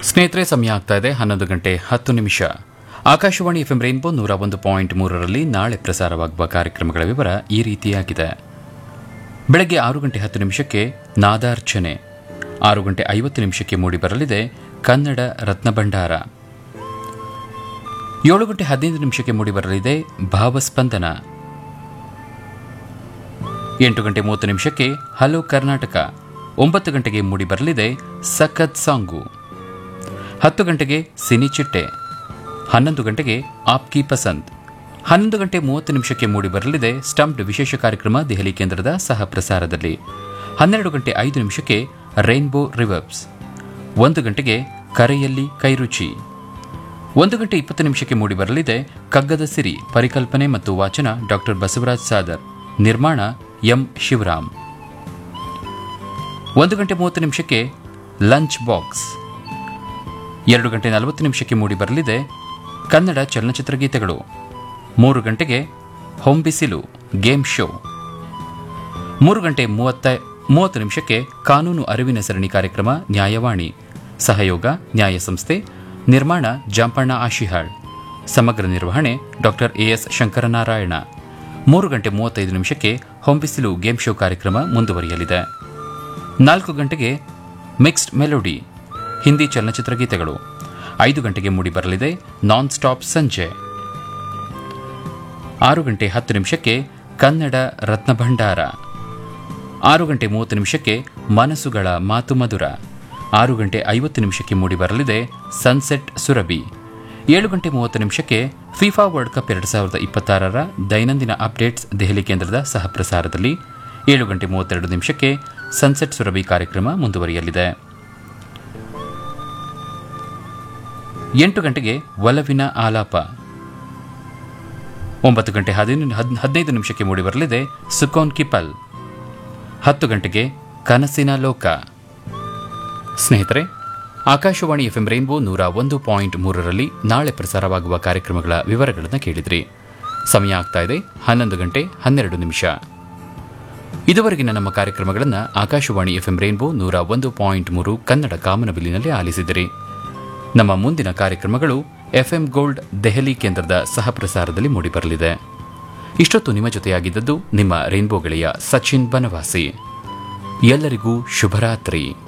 ಸ್ನೇಹಿತರೆ ಸಮಯ ಆಗ್ತಾ ಇದೆ ಹನ್ನೊಂದು ಗಂಟೆ ಹತ್ತು ನಿಮಿಷ ಆಕಾಶವಾಣಿ ಎಫ್ಎಂ ರೈನ್ಬೋ ನೂರ ಒಂದು ಪಾಯಿಂಟ್ ಮೂರರಲ್ಲಿ ನಾಳೆ ಪ್ರಸಾರವಾಗುವ ಕಾರ್ಯಕ್ರಮಗಳ ವಿವರ ಈ ರೀತಿಯಾಗಿದೆ ಬೆಳಗ್ಗೆ ಆರು ಗಂಟೆ ಹತ್ತು ನಿಮಿಷಕ್ಕೆ ನಾದಾರ್ಚನೆ ಆರು ಗಂಟೆ ಐವತ್ತು ನಿಮಿಷಕ್ಕೆ ಮೂಡಿಬರಲಿದೆ ಕನ್ನಡ ರತ್ನಭಂಡಾರ ಏಳು ಗಂಟೆ ಹದಿನೈದು ನಿಮಿಷಕ್ಕೆ ಮೂಡಿಬರಲಿದೆ ಭಾವಸ್ಪಂದನ ಎಂಟು ಗಂಟೆ ಮೂವತ್ತು ನಿಮಿಷಕ್ಕೆ ಹಲೋ ಕರ್ನಾಟಕ ಒಂಬತ್ತು ಗಂಟೆಗೆ ಮೂಡಿಬರಲಿದೆ ಸಖತ್ ಸಾಂಗು ಹತ್ತು ಗಂಟೆಗೆ ಸಿನಿ ಚಿಟ್ಟೆ ಹನ್ನೊಂದು ಗಂಟೆಗೆ ಆಪ್ಕಿ ಪಸಂದ್ ಹನ್ನೊಂದು ಗಂಟೆ ಮೂವತ್ತು ನಿಮಿಷಕ್ಕೆ ಮೂಡಿಬರಲಿದೆ ಸ್ಟಂಪ್ಡ್ ವಿಶೇಷ ಕಾರ್ಯಕ್ರಮ ದೆಹಲಿ ಕೇಂದ್ರದ ಸಹ ಪ್ರಸಾರದಲ್ಲಿ ಹನ್ನೆರಡು ಗಂಟೆ ಐದು ನಿಮಿಷಕ್ಕೆ ರೈನ್ಬೋ ರಿವರ್ಬ್ಸ್ ಒಂದು ಗಂಟೆಗೆ ಕರೆಯಲ್ಲಿ ಕೈರುಚಿ ಒಂದು ಗಂಟೆ ಇಪ್ಪತ್ತು ನಿಮಿಷಕ್ಕೆ ಮೂಡಿಬರಲಿದೆ ಕಗ್ಗದ ಸಿರಿ ಪರಿಕಲ್ಪನೆ ಮತ್ತು ವಾಚನ ಡಾಕ್ಟರ್ ಬಸವರಾಜ್ ಸಾದರ್ ನಿರ್ಮಾಣ ಎಂ ಶಿವರಾಮ್ ಒಂದು ಗಂಟೆ ಮೂವತ್ತು ನಿಮಿಷಕ್ಕೆ ಲಂಚ್ ಬಾಕ್ಸ್ ಎರಡು ಗಂಟೆ ನಲವತ್ತು ನಿಮಿಷಕ್ಕೆ ಮೂಡಿಬರಲಿದೆ ಕನ್ನಡ ಚಲನಚಿತ್ರ ಗೀತೆಗಳು ಮೂರು ಗಂಟೆಗೆ ಹೊಂಬಿಸಿಲು ಗೇಮ್ ಶೋ ಮೂರು ಗಂಟೆ ಮೂವತ್ತ ಮೂವತ್ತು ನಿಮಿಷಕ್ಕೆ ಕಾನೂನು ಅರಿವಿನ ಸರಣಿ ಕಾರ್ಯಕ್ರಮ ನ್ಯಾಯವಾಣಿ ಸಹಯೋಗ ನ್ಯಾಯ ಸಂಸ್ಥೆ ನಿರ್ಮಾಣ ಜಾಂಪಣ್ಣ ಆಶಿಹಾಳ್ ಸಮಗ್ರ ನಿರ್ವಹಣೆ ಡಾಕ್ಟರ್ ಎಎಸ್ ಶಂಕರನಾರಾಯಣ ಮೂರು ಗಂಟೆ ಮೂವತ್ತೈದು ನಿಮಿಷಕ್ಕೆ ಹೊಂಬಿಸಿಲು ಗೇಮ್ ಶೋ ಕಾರ್ಯಕ್ರಮ ಮುಂದುವರಿಯಲಿದೆ ನಾಲ್ಕು ಗಂಟೆಗೆ ಮಿಕ್ಸ್ಡ್ ಮೆಲೋಡಿ ಹಿಂದಿ ಚಲನಚಿತ್ರ ಗೀತೆಗಳು ಐದು ಗಂಟೆಗೆ ಮೂಡಿಬರಲಿದೆ ನಾನ್ ಸ್ಟಾಪ್ ಸಂಜೆ ಆರು ಗಂಟೆ ಹತ್ತು ನಿಮಿಷಕ್ಕೆ ಕನ್ನಡ ರತ್ನಭಂಡಾರ ಆರು ಗಂಟೆ ಮೂವತ್ತು ನಿಮಿಷಕ್ಕೆ ಮನಸ್ಸುಗಳ ಮಾತು ಮಧುರ ಆರು ಗಂಟೆ ಐವತ್ತು ನಿಮಿಷಕ್ಕೆ ಮೂಡಿಬರಲಿದೆ ಸನ್ಸೆಟ್ ಸುರಭಿ ಏಳು ಗಂಟೆ ಮೂವತ್ತು ನಿಮಿಷಕ್ಕೆ ಫಿಫಾ ವರ್ಲ್ಡ್ ಕಪ್ ಎರಡು ಸಾವಿರದ ಇಪ್ಪತ್ತಾರರ ದೈನಂದಿನ ಅಪ್ಡೇಟ್ಸ್ ದೆಹಲಿ ಕೇಂದ್ರದ ಸಹ ಪ್ರಸಾರದಲ್ಲಿ ಏಳು ಗಂಟೆ ಮೂವತ್ತೆರಡು ನಿಮಿಷಕ್ಕೆ ಸನ್ಸೆಟ್ ಸುರಭಿ ಕಾರ್ಯಕ್ರಮ ಮುಂದುವರಿಯಲಿದೆ ಎಂಟು ಗಂಟೆಗೆ ಒಲವಿನ ಆಲಾಪ ಒಂಬತ್ತು ಗಂಟೆ ಹದಿನೈದು ಹದ್- ಹದಿನೈದು ನಿಮಿಷಕ್ಕೆ ಮೂಡಿಬರಲಿದೆ ಸುಕೋನ್ ಕಿಪಲ್ ಹತ್ತು ಗಂಟೆಗೆ ಕನಸಿನ ಲೋಕ ಸ್ನೇಹಿತರೆ ಆಕಾಶವಾಣಿ ಎಫ್ಎಂ ರೈನ್ಬೋ ನೂರ ಒಂದು ಪಾಯಿಂಟ್ ಮೂರರಲ್ಲಿ ನಾಳೆ ಪ್ರಸಾರವಾಗುವ ಕಾರ್ಯಕ್ರಮಗಳ ವಿವರಗಳನ್ನು ಕೇಳಿದ್ರಿ ಸಮಯ ಆಗ್ತಾ ಇದೆ ಹನ್ನೊಂದು ಗಂಟೆ ಹನ್ನೆರಡು ನಿಮಿಷ ಇದುವರೆಗಿನ ನಮ್ಮ ಕಾರ್ಯಕ್ರಮಗಳನ್ನು ಆಕಾಶವಾಣಿ ಎಫ್ಎಂ ರೈನ್ಬೋ ನೂರ ಒಂದು ಪಾಯಿಂಟ್ ಮೂರು ಕನ್ನಡ ಕಾಮನಬಿಲ್ಲಿನಲ್ಲಿ ಆಲಿಸಿದಿರಿ ನಮ್ಮ ಮುಂದಿನ ಕಾರ್ಯಕ್ರಮಗಳು ಎಫ್ಎಂ ಗೋಲ್ಡ್ ದೆಹಲಿ ಕೇಂದ್ರದ ಸಹ ಪ್ರಸಾರದಲ್ಲಿ ಮೂಡಿಬರಲಿದೆ ಇಷ್ಟೊತ್ತು ನಿಮ್ಮ ಜೊತೆಯಾಗಿದ್ದದ್ದು ನಿಮ್ಮ ರೈನ್ಬೋ ಗೆಳೆಯ ಸಚಿನ್ ಬನವಾಸಿ ಎಲ್ಲರಿಗೂ ಶುಭರಾತ್ರಿ